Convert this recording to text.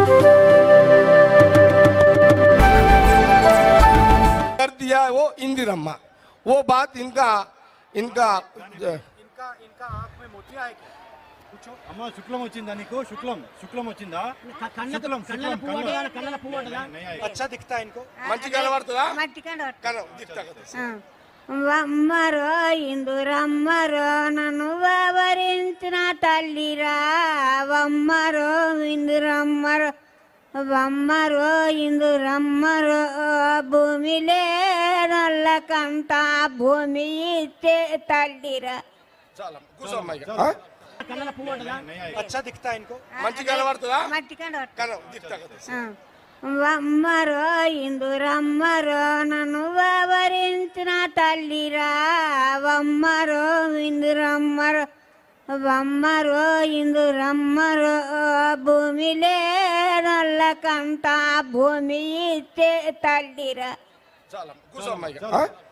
कर दिया वो इंदिरम्मा वो बात इनका इनका ఇంకా ఇంకా ఆంख में मोतिया है क्या కూర్చో అమ్మ శుక్లం వచ్చిందా నీకు శుక్లం శుక్లం వచ్చిందా శుక్లం కళ్ళల పువ్వు ఉంటుందా? కళ్ళల పువ్వు ఉంటుందా? అచ్చా దిక్తా ఇన్కో మంచి కనబడుతుందా మట్టి కండ కన దిక్తా కదా వమ్మరో ఇందురమ్మరో నన్ను వరించిన తల్లిరా వమ్మరో ఇందురమ్మరో వమ్మరో ఇందురమ్మరో భూమిలే నల్ల కంట భూమి ఇచ్చే తల్లిరా చాలా కూర్చోమ్మా ఇక ఆ? కళ్ళల పువ్వు ఉంటుందా? అచ్చా దిక్తా ఇన్కో మంచి కనబడుతుందా మట్టి కండ కన దిక్తా కదా వమ్మరో ఇందురమ్మరో నన్ను వరించిన తల్లిరా వమ్మరో ఇందురమ్మరో వమ్మరో ఇందురమ్మరో భూమిలే నల్ల కంట భూమి ఇచ్చే తల్లిరా చాలా కూర్చోమ్మా ఇక ఆ?